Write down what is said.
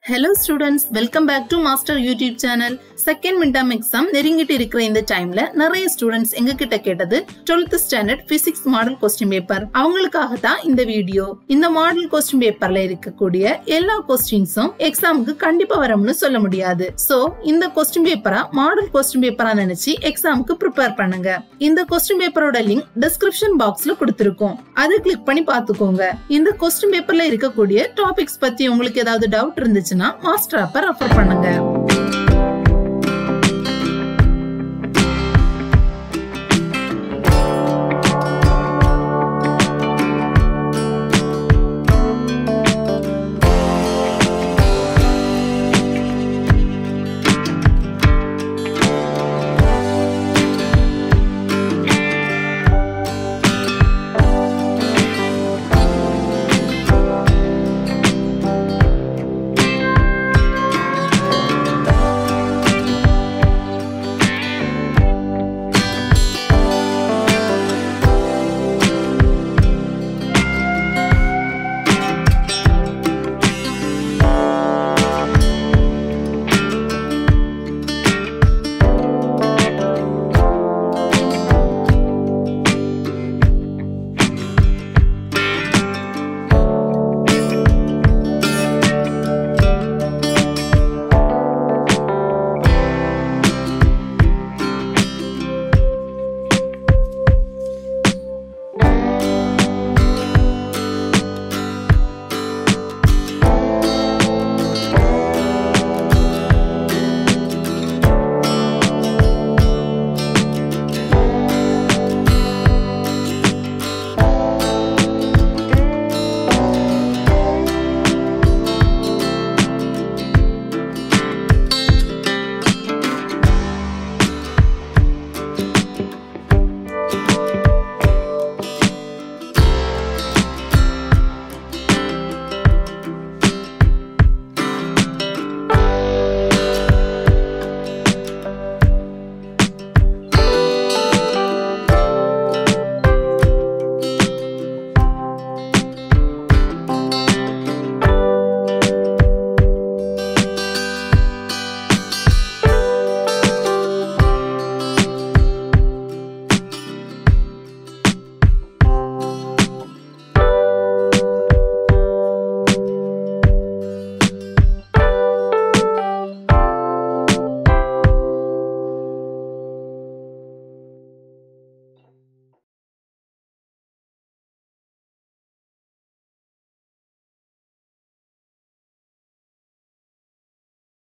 hello students welcome back to master YouTube channel second midterm exam நெருங்கிட்டு இருக்கிற இந்த டைம்ல நிறைய ஸ்டூடெண்ட்ஸ் எங்க கிட்ட கேட்டது 12th standard physics model question paper அவங்களுக்காக தான் இந்த வீடியோ இந்த மாடல் கொஸ்டின் பேப்பர்ல இருக்கக்கூடிய எல்லா கொஸ்டின்ஸும் எக்ஸாமுக்கு கண்டிப்பா வரும்னு சொல்ல முடியாது சோ இந்த கொஸ்டின் பேப்பரா மாடல் கொஸ்டின் பேப்பரா நினைச்சு எக்ஸாமுக்கு ப்ரிப்பேர் பண்ணுங்க இந்த கொஸ்டின் பேப்பரோட லிங்க் டிஸ்கிரிப்ஷன் பாக்ஸ்ல கொடுத்திருக்கோம் அதை கிளிக் பண்ணி பாத்துக்கோங்க இந்த கொஸ்டின் பேப்பர்ல இருக்கக்கூடிய டாபிக்ஸ் பத்தி உங்களுக்கு ஏதாவது டவுட் இருந்துச்சுன்னா மாஸ்டர் அப்ப ரெஃபர் பண்ணுங்க